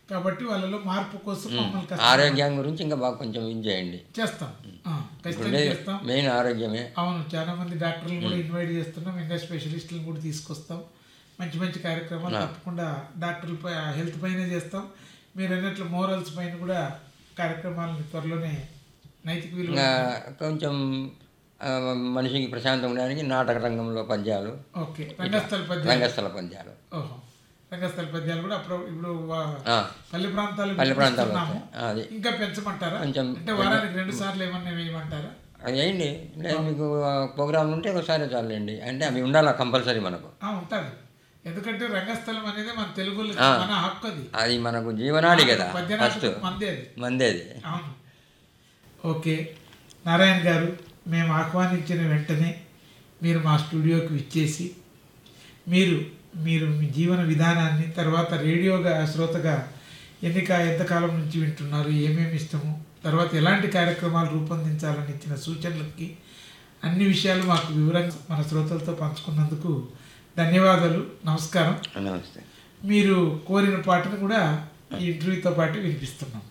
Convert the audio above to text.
కాబట్టి వాళ్ళలో మార్పు కోసం మమ్మల్ని కష్టం ఆరోగ్యం గురించి ఇంకా బాగా కొంచెం ఇది చేయండి చేస్తాం ఆ, ఖచ్చితంగా ఇప్పుడే చేస్తాం మెయిన్ ఆరోగ్యమే అవును చాలా మంది డాక్టర్లు కూడా ఇన్వైట్ చేస్తున్నాం ఇంకా స్పెషలిస్టులను కూడా తీసుకొస్తాం మంచి మంచి కార్యక్రమాలు తప్పకుండా డాక్టర్ల పై హెల్త్ పైన చేస్తాం మీరు అన్నట్లు మోరల్స్ పైన కూడా కార్యక్రమాలను త్వరలోనే నైతిక విలువ ఇంకా కొంచెం ఆ, మనిషికి ప్రశాంతం ఉండడానికి నాటక రంగంలో పద్యాలు ఓకే రంగస్థల పద్యాలు రంగస్థల పద్యాలు ఓహో రంగస్థల పద్యాలు కూడా అప్పుడు ఇప్పుడు వా- ఆ, పల్లె ప్రాంతాలు పల్లె ప్రాంతాల్లో చూస్తున్నాము. ఆ, అది ఇంకా పెంచమంటారా కొంచెం అంటే వారానికి రెండు సార్లు ఏమన్నా వేయమంటారా అది వేయండి లేదు మీకు ప్రోగ్రామ్ ఉంటే ఒకసారి చాలండి అంటే అవి ఉండాలి కంపల్సరీ మనకు ఆ, ఉంటుంది ఎందుకంటే రంగస్థలం అనేది మన తెలుగులో మన హక్కు అది అది మనకు జీవనాడి కదా ఫస్ట్ పద్యనాటకం మందే అది మందేది అవును ఓకే నారాయణ గారు మేము ఆహ్వానించిన వెంటనే మీరు మా స్టూడియోకి విచ్చేసి మీరు మీరు మీ జీవన విధానాన్ని తర్వాత రేడియోగా శ్రోతగా ఎన్నిక ఎంతకాలం నుంచి వింటున్నారు ఏమేమి ఇష్టము తర్వాత ఎలాంటి కార్యక్రమాలు రూపొందించాలని ఇచ్చిన సూచనలకి అన్ని విషయాలు మాకు వివరంగా మన శ్రోతలతో పంచుకున్నందుకు ధన్యవాదాలు నమస్కారం నమస్తే మీరు కోరిన పాటను కూడా ఈ ఇంటర్వ్యూతో పాటు వినిపిస్తున్నాం